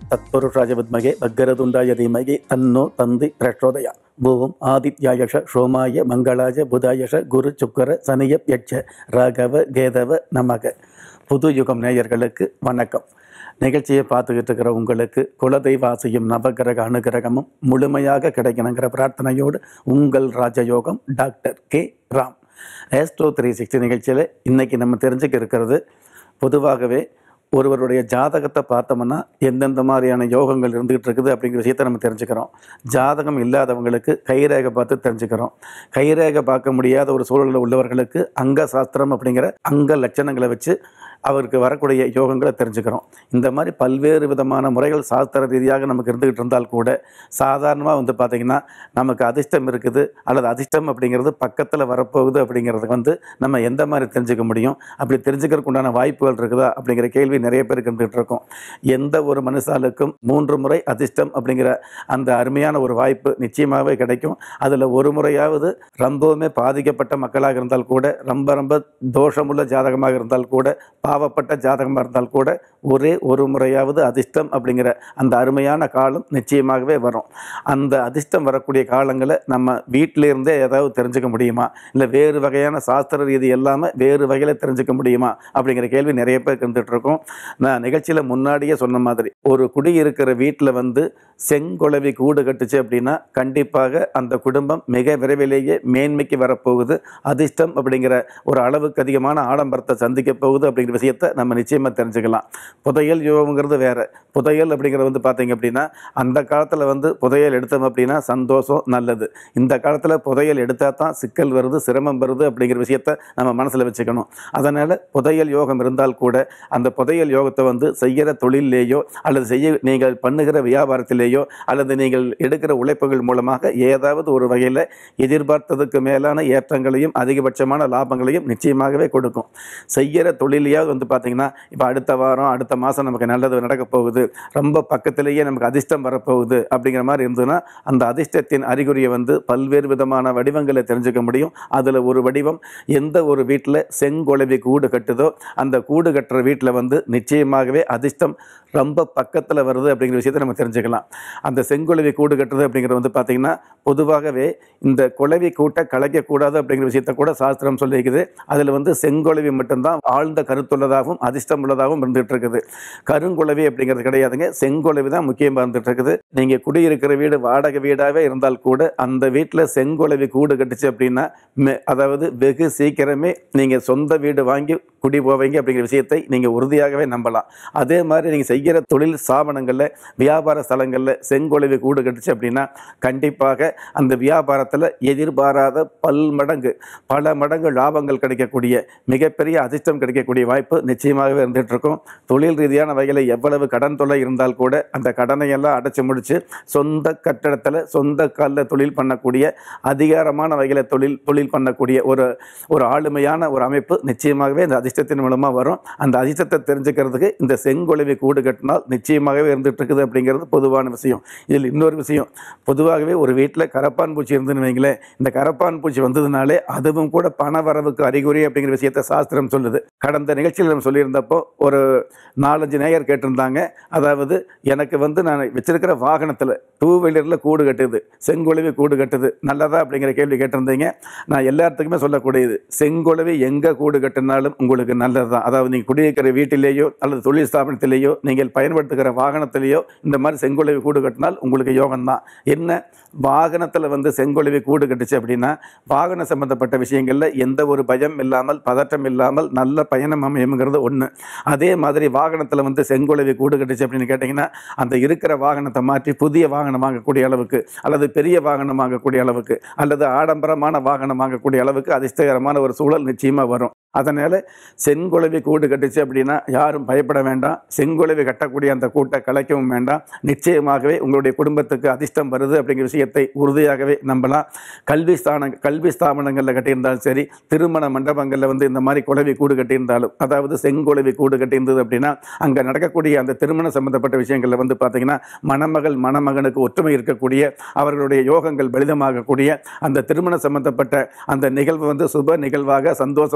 தத்புருஷாய வித்மகே பக்கரதுண்டாய தீமகி தன்னோ தந்தி பிரச்சோதயா ஓம் ஆதித்யாயஷ சோமாய மங்களாய புதாயஷ குரு சுக்கர சனிய யட்ச ராகவ கேதவ நமக புது யுகம் நேயர்களுக்கு வணக்கம் நிகழ்ச்சியை பார்த்துக்கிட்டு இருக்கிற உங்களுக்கு குலதெய்வாசியும் நவகிரக அனுகிரகமும் முழுமையாக கிடைக்கணுங்கிற பிரார்த்தனையோடு உங்கள் ராஜயோகம் doctor K Ram astro three sixty நிகழ்ச்சியில் இன்றைக்கி நம்ம தெரிஞ்சுக்க இருக்கிறது பொதுவாகவே ஒருவருடைய ஜாதகத்தை பார்த்தோம்னா எந்தெந்த மாதிரியான யோகங்கள் இருந்துகிட்டு இருக்குது அப்படிங்கிற விஷயத்தை நம்ம தெரிஞ்சுக்கிறோம் ஜாதகம் இல்லாதவங்களுக்கு கைரேகை பார்த்து தெரிஞ்சுக்கிறோம் கைரேகை பார்க்க முடியாத ஒரு சூழலில் உள்ளவர்களுக்கு அங்க சாஸ்திரம் அப்படிங்கிற அங்க லட்சணங்களை வச்சு அவருக்கு வரக்கூடிய யோகங்களை தெரிஞ்சுக்கிறோம் இந்த மாதிரி பல்வேறு விதமான முறைகள் சாஸ்திர ரீதியாக நமக்கு இருந்துகிட்டு இருந்தால் கூட சாதாரணமாக வந்து பார்த்திங்கன்னா நமக்கு அதிர்ஷ்டம் இருக்குது அல்லது அதிர்ஷ்டம் அப்படிங்கிறது பக்கத்தில் வரப்போகுது அப்படிங்கிறதுக்கு வந்து நம்ம எந்த மாதிரி தெரிஞ்சுக்க முடியும் அப்படி தெரிஞ்சுக்கிறதுக்கு உண்டான வாய்ப்புகள் இருக்குதா அப்படிங்கிற கேள்வி நிறைய பேருக்கு இருந்துகிட்டு இருக்கும் எந்த ஒரு மனுஷாலுக்கும் மூன்று முறை அதிர்ஷ்டம் அப்படிங்கிற அந்த அருமையான ஒரு வாய்ப்பு நிச்சயமாகவே கிடைக்கும் அதில் ஒரு முறையாவது ரொம்பவுமே பாதிக்கப்பட்ட மக்களாக இருந்தால் கூட ரொம்ப ரொம்ப தோஷமுள்ள ஜாதகமாக இருந்தால் கூட பாவப்பட்ட ஜாதகமாக இருந்தால் கூட ஒரே ஒரு முறையாவது அதிர்ஷ்டம் அப்படிங்கிற அந்த அருமையான காலம் நிச்சயமாகவே வரும் அந்த அதிர்ஷ்டம் வரக்கூடிய காலங்களை நம்ம வீட்டில இருந்தே ஏதாவது தெரிஞ்சுக்க முடியுமா இல்லை வேறு வகையான சாஸ்திர ரீதி எல்லாமே வேறு வகையில் தெரிஞ்சுக்க முடியுமா அப்படிங்கிற கேள்வி நிறைய பேருக்கு இருந்துகிட்டு இருக்கும் நான் நிகழ்ச்சியில் முன்னாடியே சொன்ன மாதிரி ஒரு குடி இருக்கிற வீட்டில் வந்து செங்குளவி கூடு கட்டுச்சு அப்படின்னா கண்டிப்பாக அந்த குடும்பம் மிக விரைவிலேயே மேன்மைக்கு வரப்போகுது அதிர்ஷ்டம் அப்படிங்கிற ஒரு அளவுக்கு அதிகமான ஆடம்பரத்தை சந்திக்க போகுது அப்படிங்கிற விஷயத்தை நம்ம நிச்சயமாக தெரிஞ்சுக்கலாம் புதையல் யோகங்கிறது வேற புதையல் அப்படிங்கிறது வந்து பார்த்தீங்க அப்படின்னா அந்த காலத்தில் வந்து புதையல் எடுத்தோம் அப்படின்னா சந்தோஷம் நல்லது இந்த காலத்தில் புதையல் எடுத்தால் தான் சிக்கல் வருது சிரமம் வருது அப்படிங்கிற விஷயத்தை நம்ம மனசில் வச்சுக்கணும் அதனால் புதையல் யோகம் இருந்தால் கூட அந்த புதையல் யோகத்தை வந்து செய்கிற தொழிலேயோ அல்லது செய்ய நீங்கள் பண்ணுகிற வியாபாரத்திலேயோ அல்லது நீங்கள் எடுக்கிற உழைப்புகள் மூலமாக ஏதாவது ஒரு வகையில் எதிர்பார்த்ததுக்கு மேலான ஏற்றங்களையும் அதிகபட்சமான லாபங்களையும் நிச்சயமாகவே கொடுக்கும் செய்கிற தொழிலையாவது வந்து பார்த்திங்கன்னா இப்போ அடுத்த வாரம் அடுத்த மாதம் நமக்கு நல்லது நடக்க போகுது ரொம்ப பக்கத்திலேயே நமக்கு அதிர்ஷ்டம் வரப்போகுது அப்படிங்கிற மாதிரி இருந்ததுன்னா அந்த அதிர்ஷ்டத்தின் அறிகுறியை வந்து பல்வேறு விதமான வடிவங்களை தெரிஞ்சுக்க முடியும் அதில் ஒரு வடிவம் எந்த ஒரு வீட்டில் செங்கொலவி கூடு கட்டுதோ அந்த கூடு கட்டுற வீட்டில் வந்து நிச்சயமாகவே அதிர்ஷ்டம் ரொம்ப பக்கத்தில் வருது அப்படிங்கிற விஷயத்தை நம்ம தெரிஞ்சுக்கலாம் அந்த செங்குளவி கூடு கட்டுறது அப்படிங்கிறது வந்து பார்த்திங்கன்னா பொதுவாகவே இந்த குளவி கூட்டை கலைக்கக்கூடாது அப்படிங்கிற விஷயத்த கூட சாஸ்திரம் சொல்லியிருக்குது அதில் வந்து செங்குளவி மட்டும்தான் ஆழ்ந்த கருத்துள்ளதாகவும் அதிர்ஷ்டம் உள்ளதாகவும் இருந்துகிட்டு இருக்குது கருங்குளவி அப்படிங்கிறது கிடையாதுங்க செங்குளவி தான் முக்கியமாக இருந்துகிட்டு இருக்குது நீங்கள் குடியிருக்கிற வீடு வாடகை வீடாகவே இருந்தால் கூட அந்த வீட்டில் செங்குளவி கூடு கட்டுச்சு அப்படின்னா மெ- அதாவது வெகு சீக்கிரமே நீங்கள் சொந்த வீடு வாங்கி குடி போவீங்க அப்படிங்கிற விஷயத்தை நீங்கள் உறுதியாகவே நம்பலாம் அதே மாதிரி நீங்கள் செய்கிற தொழில் ஸ்தாபனங்களில் வியாபார ஸ்தலங்களில் செங்கொழிவு கூடு கட்டுச்சு அப்படின்னா கண்டிப்பாக அந்த வியாபாரத்தில் எதிர்பாராத பல் மடங்கு பல மடங்கு லாபங்கள் கிடைக்கக்கூடிய மிகப்பெரிய அதிர்ஷ்டம் கிடைக்கக்கூடிய வாய்ப்பு நிச்சயமாகவே இருந்துகிட்டு இருக்கும் தொழில் ரீதியான வகையில் எவ்வளவு கடன் தொல்லை இருந்தால் கூட அந்த கடனை எல்லாம் அடைச்சி முடித்து சொந்த கட்டடத்தில் சொந்த காலில் தொழில் பண்ணக்கூடிய அதிகாரமான வகையில் தொழில் தொழில் பண்ணக்கூடிய ஒரு ஒரு ஆளுமையான ஒரு அமைப்பு நிச்சயமாகவே இந்த அதிர்ஷ்டத்தின் மூலமாக வரும் அந்த அதிர்ஷ்டத்தை தெரிஞ்சுக்கிறதுக்கு இந்த செங்கொழிவை கூடு கட்டினால் நிச்சயமாகவே இருந்துட்டு இருக்குது அப்படிங்கிறது பொதுவான விஷயம் இதில் இன்னொரு விஷயம் பொதுவாகவே ஒரு வீட்டில் கரப்பான் பூச்சி இருந்துன்னு வைங்களேன் இந்த கரப்பான் பூச்சி வந்ததுனாலே அதுவும் கூட பண வரவுக்கு அறிகுறி அப்படிங்கிற விஷயத்தை சாஸ்திரம் சொல்லுது கடந்த நிகழ்ச்சியில் நம்ம சொல்லியிருந்தப்போ ஒரு நாலஞ்சு நேயர் கேட்டிருந்தாங்க அதாவது எனக்கு வந்து நான் வச்சிருக்கிற வாகனத்தில் டூ வீலரில் கூடு கட்டுது செங்கொழுவி கூடு கட்டுது நல்லதா அப்படிங்கிற கேள்வி கேட்டிருந்தீங்க நான் எல்லாத்துக்குமே சொல்லக்கூடியது செங்கொழுவி எங்கே கூடு கட்டினாலும் உங்களுக்கு நல்லது தான் அதாவது நீங்கள் குடியிருக்கிற வீட்டிலேயோ அல்லது தொழில் ஸ்தாபனத்திலேயோ நீங்கள் பயன்படுத்துகிற வாகனத்திலேயோ இந்த மாதிரி செங்கொழுவி கூடு கட்டினால் உங்களுக்கு யோகம் தான் என்ன வாகனத்தில் வந்து செங்கொழுவி கூடு கட்டுச்சு அப்படின்னா வாகன சம்பந்தப்பட்ட விஷயங்களில் எந்த ஒரு பயம் இல்லாமல் பதட்டம் இல்லாமல் நல்ல பயணம் அமையுங்கிறது ஒன்று அதே மாதிரி வாகனத்தில் வந்து செங்கொழுவி கூடு கட்டுச்சு அப்படின்னு கேட்டிங்கன்னா அந்த இருக்கிற வாகனத்தை மாற்றி புதிய வாகனம் வாங்கக்கூடிய அளவுக்கு அல்லது பெரிய வாகனம் வாங்கக்கூடிய அளவுக்கு அல்லது ஆடம்பரமான வாகனம் வாங்கக்கூடிய அளவுக்கு அதிர்ஷ்டகரமான ஒரு சூழல் நிச்சயமாக வரும் அதனால் செங்குழவி கூடு கட்டுச்சு அப்படின்னா யாரும் பயப்பட வேண்டாம் செங்குழவி கட்டக்கூடிய அந்த கூட்டை கலைக்கவும் வேண்டாம் நிச்சயமாகவே உங்களுடைய குடும்பத்துக்கு அதிர்ஷ்டம் வருது அப்படிங்கிற விஷயத்தை உறுதியாகவே நம்பலாம் கல்வி ஸ்தான கல்வி ஸ்தாபனங்களில் கட்டியிருந்தாலும் சரி திருமண மண்டபங்களில் வந்து இந்த மாதிரி குழவி கூடு கட்டியிருந்தாலும் அதாவது செங்குழவி கூடு கட்டியிருந்தது அப்படின்னா அங்கே நடக்கக்கூடிய அந்த திருமணம் சம்பந்தப்பட்ட விஷயங்களில் வந்து பார்த்திங்கன்னா மணமகள் மணமகனுக்கு ஒற்றுமை இருக்கக்கூடிய அவர்களுடைய யோகங்கள் பலிதமாகக்கூடிய அந்த திருமணம் சம்பந்தப்பட்ட அந்த நிகழ்வு வந்து சுப நிகழ்வாக சந்தோஷமான வகையில்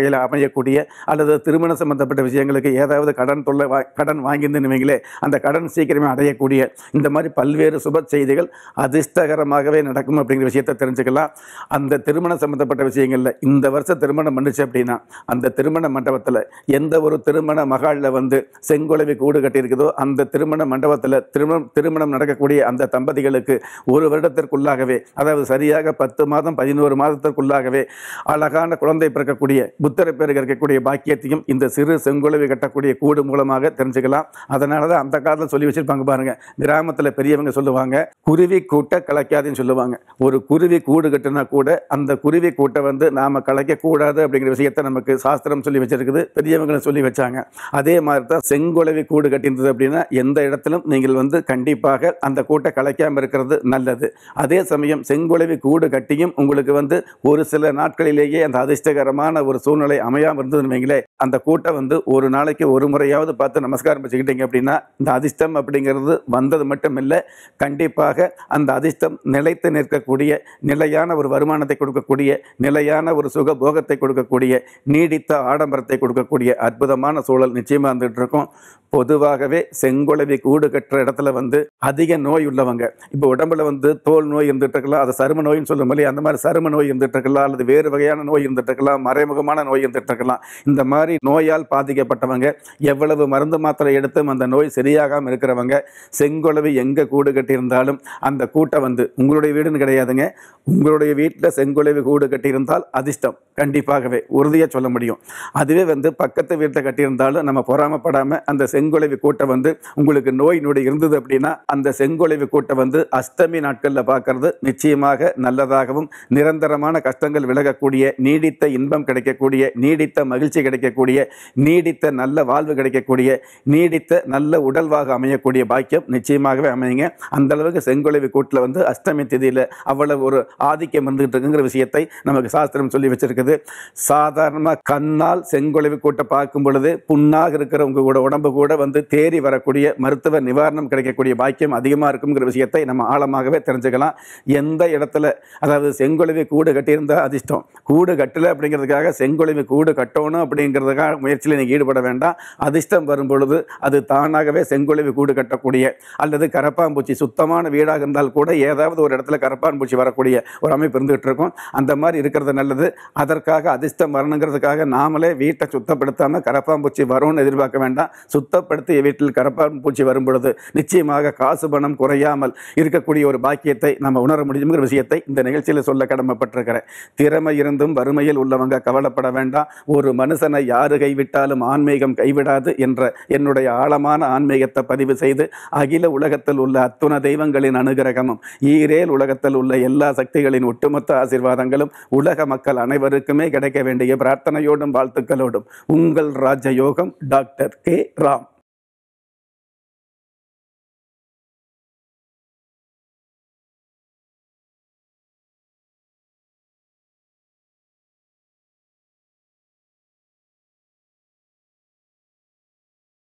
வகையில் அமையக்கூடிய அல்லது திருமணம் சம்பந்தப்பட்ட விஷயங்களுக்கு ஏதாவது கடன் தொல்லை வா கடன் வாங்கியிருந்துன்னு வைங்களே அந்த கடன் சீக்கிரமே அடையக்கூடிய இந்த மாதிரி பல்வேறு சுப செய்திகள் அதிர்ஷ்டகரமாகவே நடக்கும் அப்படிங்கிற விஷயத்தை தெரிஞ்சுக்கலாம் அந்த திருமணம் சம்பந்தப்பட்ட விஷயங்களில் இந்த வருஷம் திருமணம் பண்ணுச்சு அப்படின்னா அந்த திருமண மண்டபத்தில் எந்த ஒரு திருமண மகாலில் வந்து செங்குழவி கூடு கட்டியிருக்குதோ அந்த திருமண மண்டபத்தில் திருமணம் திருமணம் நடக்கக்கூடிய அந்த தம்பதிகளுக்கு ஒரு வருடத்திற்குள்ளாகவே அதாவது சரியாக பத்து மாதம் பதினோரு மாதத்திற்குள்ளாகவே அழகான குழந்தை பிறக்கக்கூடிய புத்தர பேருக்கு இருக்கக்கூடிய பாக்கியத்தையும் இந்த சிறு செங்குழவி கட்டக்கூடிய கூடு மூலமாக தெரிஞ்சுக்கலாம் அதனால தான் அந்த காலத்தில் சொல்லி வச்சிருப்பாங்க பாருங்க கிராமத்தில் பெரியவங்க சொல்லுவாங்க குருவி கூட்ட கலைக்காதுன்னு சொல்லுவாங்க ஒரு குருவி கூடு கட்டினா கூட அந்த குருவி கூட்டை வந்து நாம கலைக்க கூடாது அப்படிங்கிற விஷயத்தை நமக்கு சாஸ்திரம் சொல்லி வச்சிருக்குது பெரியவங்களும் சொல்லி வச்சாங்க அதே மாதிரி தான் செங்குழவி கூடு கட்டியிருந்தது அப்படின்னா எந்த இடத்திலும் நீங்கள் வந்து கண்டிப்பாக அந்த கூட்டை கலைக்காமல் இருக்கிறது நல்லது அதே சமயம் செங்குழவி கூடு கட்டியும் உங்களுக்கு வந்து ஒரு சில நாட்களிலேயே அந்த அதிர்ஷ்டகரமான ஒரு சூழ்நிலை அமையாமல் இருந்ததுன்னு வைங்களேன் அந்த கூட்டை வந்து ஒரு நாளைக்கு ஒரு முறையாவது பார்த்து நமஸ்காரம் வச்சுக்கிட்டீங்க அப்படின்னா இந்த அதிர்ஷ்டம் அப்படிங்கிறது வந்தது மட்டும் இல்லை கண்டிப்பாக அந்த அதிர்ஷ்டம் நிலைத்து நிற்கக்கூடிய நிலையான ஒரு வருமானத்தை கொடுக்கக்கூடிய நிலையான ஒரு சுக போகத்தை கொடுக்கக்கூடிய நீடித்த ஆடம்பரத்தை கொடுக்கக்கூடிய அற்புதமான சூழல் நிச்சயமாக இருந்துகிட்டு இருக்கும் பொதுவாகவே செங்குழவி கூடு கட்டுற இடத்துல வந்து அதிக நோய் உள்ளவங்க இப்போ உடம்புல வந்து தோல் நோய் இருந்துட்டு இருக்கலாம் அது சரும நோயின்னு சொல்லும் இல்லையா அந்த மாதிரி சரும நோய் இருந்துட்டு இருக்கலாம் அல்லது வேறு வகையான நோய் இருந்துட்டு இருக்கலாம் மறைமுகமான நோய் இருந்துட்டு இருக்கலாம் இந்த மாதிரி நோயால் பாதிக்கப்பட்டவங்க எவ்வளவு மருந்து மாத்திரை எடுத்தும் அந்த நோய் சரியாகாமல் இருக்கிறவங்க செங்குழவி எங்கே கூடு கட்டியிருந்தாலும் அந்த கூட்டை வந்து உங்களுடைய வீடுன்னு கிடையாதுங்க உங்களுடைய வீட்டில் செங்குழவி கூடு கட்டியிருந்தால் அதிர்ஷ்டம் கண்டிப்பாகவே உறுதியாக சொல்ல முடியும் அதுவே வந்து பக்கத்து வீட்டில் கட்டியிருந்தாலும் நம்ம பொறாமப்படாமல் அந்த செங்குழவி கூட்டை வந்து உங்களுக்கு நோய் நொடி இருந்தது அப்படின்னா அந்த செங்குழவி கூட்டை வந்து அஷ்டமி நாட்களில் பார்க்கறது நிச்சயமாக நல்லதாகவும் நிரந்தரமான கஷ்டங்கள் விலகக்கூடிய நீடித்த இன்பம் கிடைக்கக்கூடிய நீடித்த மகிழ்ச்சி கிடைக்கக்கூடிய நீடித்த நல்ல வாழ்வு கிடைக்கக்கூடிய நீடித்த நல்ல உடல்வாக அமையக்கூடிய பாக்கியம் நிச்சயமாகவே அமையுங்க அந்த அளவுக்கு செங்குழவி கூட்டில் வந்து அஷ்டமி திதியில் அவ்வளவு ஒரு ஆதிக்கம் வந்துகிட்டு இருக்குங்கிற விஷயத்தை நமக்கு சாஸ்திரம் சொல்லி வச்சிருக்குது சாதாரணமாக கண்ணால் செங்குழவி கூட்டை பார்க்கும் பொழுது புண்ணாக இருக்கிற உங்க கூட உடம்பு கூட வந்து தேறி வரக்கூடிய மருத்துவ நிவாரணம் கிடைக்கக்கூடிய பாக்கியம் அதிகமாக இருக்குங்கிற விஷயத்தை நம்ம ஆழமாகவே தெரிஞ்சுக்கலாம் எந்த இடத்துல அதாவது செங்குழவி கூடு கட்டியிருந்தா அதிர்ஷ்டம் கூடு கட்டலை அப்படிங்கிறதுக்காக செங்குழவி கூடு கட்டணும் அப்படிங்கிறதுக்காக முயற்சியில் நீங்கள் ஈடுபட வேண்டாம் அதிர்ஷ்டம் வரும் பொழுது அது தானாகவே செங்குழவி கூடு கட்டக்கூடிய அல்லது கரப்பான்பூச்சி சுத்தமான வீடாக இருந்தால் கூட ஏதாவது ஒரு இடத்துல கரப்பான்பூச்சி வரக்கூடிய ஒரு அமைப்பு இருந்துகிட்டு இருக்கும் அந்த மாதிரி இருக்கிறது நல்லது அதற்காக அதிர்ஷ்டம் வரணுங்கிறதுக்காக நாமளே வீட்டை சுத்தப்படுத்தாமல் கரப்பான்பூச்சி வரும்னு எதிர்பார்க்க வேண்டாம் சுத்தப்படுத்திய வீட்டில் கரப்பான்பூச்சி வரும் பொழுது நிச்சயமாக காசு பணம் குறையாமல் இருக்கக்கூடிய ஒரு பாக்கியத்தை நம்ம உணர முடியுங்கிற விஷயத்தை இந்த நிகழ்ச்சியில் சொல்ல கடமைப்பட்டிருக்கிறேன் திறமை இருந்தும் வறுமையில் உள்ளவங்க கவலைப்பட வேண்டாம் ஒரு மனுஷனை யாரு கைவிட்டாலும் ஆன்மீகம் கைவிடாது என்ற என்னுடைய ஆழமான ஆன்மீகத்தை பதிவு செய்து அகில உலகத்தில் உள்ள அத்துண தெய்வங்களின் அனுகிரகமும் ஈரேல் உலகத்தில் உள்ள எல்லா சக்திகளின் ஒட்டுமொத்த ஆசீர்வாதங்களும் உலக மக்கள் அனைவருக்குமே கிடைக்க வேண்டிய பிரார்த்தனையோடும் வாழ்த்துக்களோடும் உங்கள் ராஜயோகம் டாக்டர் கே ராம்